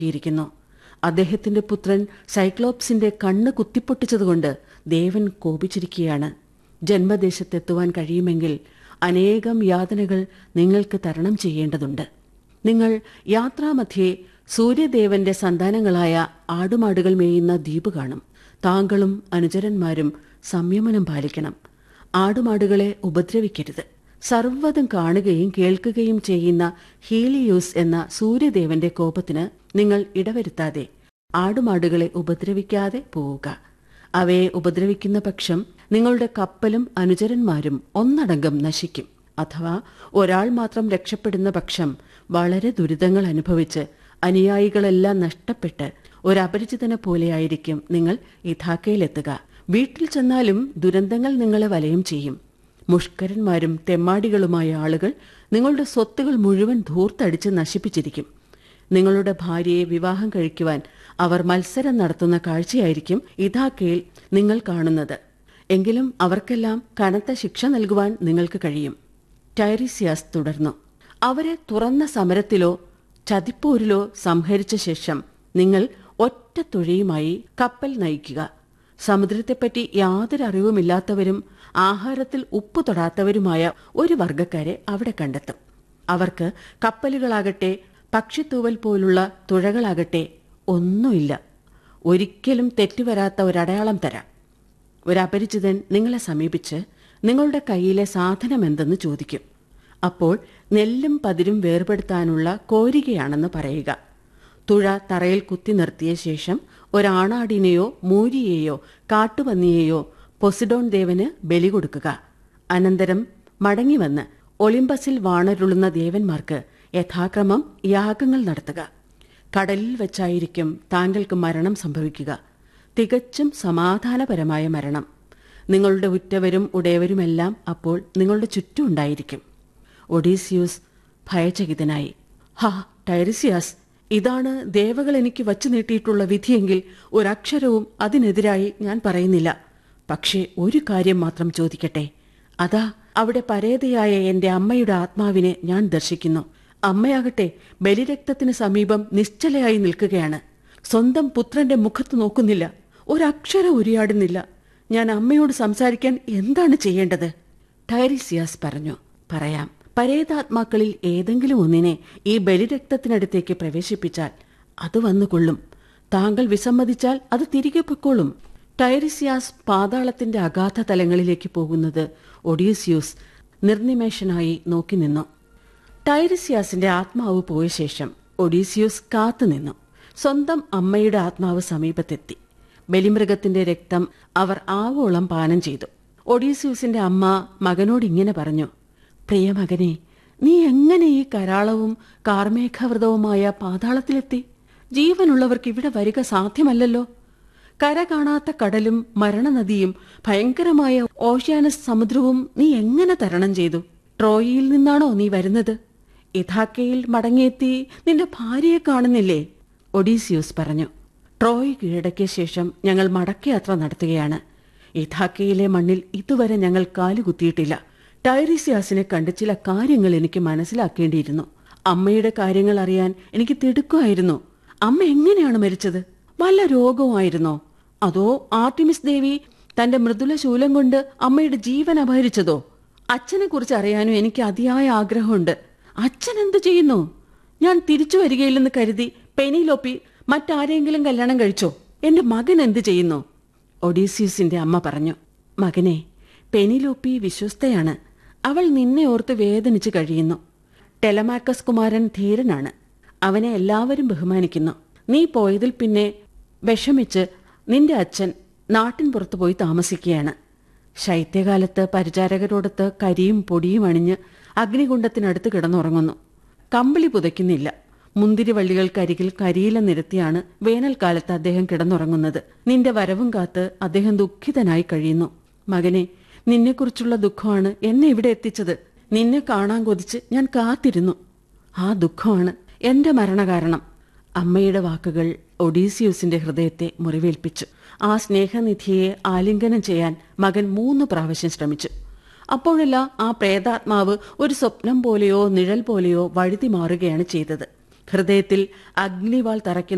ഇരിക്കുന്നു അദ്ദേഹത്തിന്റെ പുത്രൻ സൈക്ലോപ്സിന്റെ കണ്ണ് കുത്തിപ്പൊട്ടിച്ചതുകൊണ്ട് ദേവൻ കോപിച്ചിരിക്കുകയാണ് ജന്മദേശത്തെത്തുവാൻ കഴിയുമെങ്കിൽ അനേകം യാതനകൾ നിങ്ങൾക്ക് തരണം ചെയ്യേണ്ടതുണ്ട് നിങ്ങൾ യാത്രാമധ്യേ സൂര്യദേവന്റെ സന്താനങ്ങളായ ആടുമാടുകൾ മേയുന്ന ദ്വീപ് കാണും താങ്കളും അനുചരന്മാരും സംയമനം പാലിക്കണം ആടുമാടുകളെ ഉപദ്രവിക്കരുത് സർവ്വതും കാണുകയും കേൾക്കുകയും ചെയ്യുന്ന ഹീലിയൂസ് എന്ന സൂര്യദേവന്റെ കോപത്തിന് നിങ്ങൾ ഇടവരുത്താതെ ആടുമാടുകളെ ഉപദ്രവിക്കാതെ പോവുക അവയെ ഉപദ്രവിക്കുന്ന പക്ഷം നിങ്ങളുടെ കപ്പലും അനുചരന്മാരും ഒന്നടങ്കം നശിക്കും അഥവാ ഒരാൾ മാത്രം രക്ഷപ്പെടുന്ന പക്ഷം വളരെ ദുരിതങ്ങൾ അനുഭവിച്ച് അനുയായികളെല്ലാം നഷ്ടപ്പെട്ട് ഒരപരിചിതനെ പോലെയായിരിക്കും നിങ്ങൾ ഇഥാക്കയിലെത്തുക വീട്ടിൽ ചെന്നാലും ദുരന്തങ്ങൾ നിങ്ങളെ വലയം ചെയ്യും മുഷ്കരന്മാരും തെമ്മാടികളുമായ ആളുകൾ നിങ്ങളുടെ സ്വത്തുകൾ മുഴുവൻ ധൂർത്തടിച്ച് നശിപ്പിച്ചിരിക്കും നിങ്ങളുടെ ഭാര്യയെ വിവാഹം കഴിക്കുവാൻ അവർ മത്സരം നടത്തുന്ന കാഴ്ചയായിരിക്കും ഇതാക്കയിൽ നിങ്ങൾ കാണുന്നത് എങ്കിലും അവർക്കെല്ലാം കനത്ത ശിക്ഷ നൽകുവാൻ നിങ്ങൾക്ക് കഴിയും ടൈറിസിയാസ് തുടർന്നു അവരെ തുറന്ന സമരത്തിലോ ചതിപ്പോരിലോ സംഹരിച്ച ശേഷം നിങ്ങൾ ഒറ്റ തുഴയുമായി കപ്പൽ നയിക്കുക സമുദ്രത്തെപ്പറ്റി യാതൊരു അറിവുമില്ലാത്തവരും ആഹാരത്തിൽ ഉപ്പ് തൊടാത്തവരുമായ ഒരു വർഗക്കാരെ അവിടെ കണ്ടെത്തും അവർക്ക് കപ്പലുകളാകട്ടെ പക്ഷിത്തൂവൽ പോലുള്ള തുഴകളാകട്ടെ ഒന്നുമില്ല ഒരിക്കലും തെറ്റുവരാത്ത ഒരടയാളം തരാം ഒരപരിചിതൻ നിങ്ങളെ സമീപിച്ച് നിങ്ങളുടെ കയ്യിലെ സാധനം എന്തെന്ന് ചോദിക്കും അപ്പോൾ നെല്ലും പതിരും വേർപെടുത്താനുള്ള കോരികയാണെന്ന് പറയുക തുഴ തറയിൽ കുത്തി നിർത്തിയ ശേഷം ഒരാണാടിനെയോ മൂരിയെയോ കാട്ടുപന്നിയെയോ പൊസിഡോൺ ദേവന് ബലി കൊടുക്കുക അനന്തരം മടങ്ങിവന്ന് ഒളിമ്പസിൽ വാണരുളുന്ന ദേവന്മാർക്ക് യഥാക്രമം യാഗങ്ങൾ നടത്തുക കടലിൽ വെച്ചായിരിക്കും താങ്കൾക്ക് മരണം സംഭവിക്കുക തികച്ചും സമാധാനപരമായ മരണം നിങ്ങളുടെ ഉറ്റവരും ഉടയവരുമെല്ലാം അപ്പോൾ നിങ്ങളുടെ ചുറ്റും ഉണ്ടായിരിക്കും ഒഡീസിയൂസ് ഭയചകിതനായി ഹാ ടൈറിസിയാസ് ഇതാണ് ദേവകൾ എനിക്ക് വച്ചു നീട്ടിയിട്ടുള്ള വിധിയെങ്കിൽ ഒരക്ഷരവും അതിനെതിരായി ഞാൻ പറയുന്നില്ല പക്ഷേ ഒരു കാര്യം മാത്രം ചോദിക്കട്ടെ അതാ അവിടെ പരേതയായ എന്റെ അമ്മയുടെ ആത്മാവിനെ ഞാൻ ദർശിക്കുന്നു അമ്മയാകട്ടെ ബലിരക്തത്തിന് സമീപം നിശ്ചലയായി നിൽക്കുകയാണ് സ്വന്തം പുത്രന്റെ മുഖത്ത് നോക്കുന്നില്ല ഒരക്ഷരം ഉരിയാടുന്നില്ല ഞാൻ അമ്മയോട് സംസാരിക്കാൻ എന്താണ് ചെയ്യേണ്ടത് ടൈറിസിയാസ് പറഞ്ഞു പറയാം പരേതാത്മാക്കളിൽ ഏതെങ്കിലും ഒന്നിനെ ഈ ബലിരക്തത്തിനടുത്തേക്ക് പ്രവേശിപ്പിച്ചാൽ അത് വന്നുകൊള്ളും താങ്കൾ വിസമ്മതിച്ചാൽ അത് തിരികെ പൊക്കോളും ടൈറിസിയാസ് പാതാളത്തിന്റെ അഗാധ തലങ്ങളിലേക്ക് പോകുന്നത് ഒഡീസിയൂസ് നിർനിമേഷനായി നോക്കി നിന്നു ടൈറിസിയാസിന്റെ ആത്മാവ് പോയ ശേഷം ഒഡീസിയൂസ് കാത്തുനിന്നു സ്വന്തം അമ്മയുടെ ആത്മാവ് സമീപത്തെത്തി ബലിമൃഗത്തിന്റെ രക്തം അവർ ആവോളം പാനം ചെയ്തു ഒഡീസിയൂസിന്റെ അമ്മ മകനോട് ഇങ്ങനെ പറഞ്ഞു പ്രിയമകനെ നീ എങ്ങനെ ഈ കരാളവും കാർമേഘവ്രതവുമായ പാതാളത്തിലെത്തി ജീവനുള്ളവർക്ക് ഇവിടെ വരിക സാധ്യമല്ലല്ലോ കര കാണാത്ത കടലും മരണനദിയും ഭയങ്കരമായ ഓഷ്യാനസ് സമുദ്രവും നീ എങ്ങനെ തരണം ചെയ്തു ട്രോയിയിൽ നിന്നാണോ നീ വരുന്നത് ഇഥാക്കയിൽ മടങ്ങിയെത്തി നിന്റെ ഭാര്യയെ കാണുന്നില്ലേ ഒഡീസിയൂസ് പറഞ്ഞു ട്രോയ് കീഴടക്കിയ ശേഷം ഞങ്ങൾ മടക്കയാത്ര നടത്തുകയാണ് ഇഥാക്കയിലെ മണ്ണിൽ ഇതുവരെ ഞങ്ങൾ കാലുകുത്തിയിട്ടില്ല ടൈറിസിയാസിനെ കണ്ട് ചില കാര്യങ്ങൾ എനിക്ക് മനസ്സിലാക്കേണ്ടിയിരുന്നു അമ്മയുടെ കാര്യങ്ങൾ അറിയാൻ എനിക്ക് തിടുക്കമായിരുന്നു അമ്മ എങ്ങനെയാണ് മരിച്ചത് വല്ല രോഗവുമായിരുന്നോ അതോ ആർട്ടിമിസ് ദേവി തന്റെ മൃദുല ശൂലം കൊണ്ട് അമ്മയുടെ ജീവൻ അപഹരിച്ചതോ അച്ഛനെ കുറിച്ച് അറിയാനും എനിക്ക് അതിയായ ആഗ്രഹമുണ്ട് അച്ഛൻ എന്തു ചെയ്യുന്നു ഞാൻ തിരിച്ചു വരികയില്ലെന്ന് കരുതി പെനിലോപ്പി മറ്റാരെങ്കിലും കല്യാണം കഴിച്ചോ എന്റെ മകൻ എന്തു ചെയ്യുന്നു ഒഡീസിയസിന്റെ അമ്മ പറഞ്ഞു മകനെ പെനിലോപ്പി വിശ്വസ്തയാണ് അവൾ നിന്നെ ഓർത്ത് വേദനിച്ച് കഴിയുന്നു ടെലമാക്കസ് കുമാരൻ ധീരനാണ് അവനെ എല്ലാവരും ബഹുമാനിക്കുന്നു നീ പോയതിൽ പിന്നെ വിഷമിച്ച് നിന്റെ അച്ഛൻ നാട്ടിൻ പുറത്തു പോയി താമസിക്കുകയാണ് ശൈത്യകാലത്ത് പരിചാരകരോടൊത്ത് കരിയും പൊടിയും അണിഞ്ഞ് അഗ്നികുണ്ഡത്തിനടുത്ത് കിടന്നുറങ്ങുന്നു കമ്പിളി പുതയ്ക്കുന്നില്ല മുന്തിരിവള്ളികൾക്കരികിൽ കരിയില നിരത്തിയാണ് വേനൽക്കാലത്ത് അദ്ദേഹം കിടന്നുറങ്ങുന്നത് നിന്റെ വരവും കാത്ത് അദ്ദേഹം ദുഃഖിതനായി കഴിയുന്നു മകനെ നിന്നെക്കുറിച്ചുള്ള ദുഃഖമാണ് എന്നെ ഇവിടെ എത്തിച്ചത് നിന്നെ കാണാൻ കൊതിച്ച് ഞാൻ കാത്തിരുന്നു ആ ദുഃഖമാണ് എന്റെ മരണകാരണം അമ്മയുടെ വാക്കുകൾ ഒഡീസിയൂസിന്റെ ഹൃദയത്തെ മുറിവേൽപ്പിച്ചു ആ സ്നേഹനിധിയെ ആലിംഗനം ചെയ്യാൻ മകൻ മൂന്ന് പ്രാവശ്യം ശ്രമിച്ചു അപ്പോഴെല്ലാം ആ പ്രേതാത്മാവ് ഒരു സ്വപ്നം പോലെയോ നിഴൽ പോലെയോ വഴുതി മാറുകയാണ് ചെയ്തത് ഹൃദയത്തിൽ അഗ്നിവാൾ തറയ്ക്കുന്ന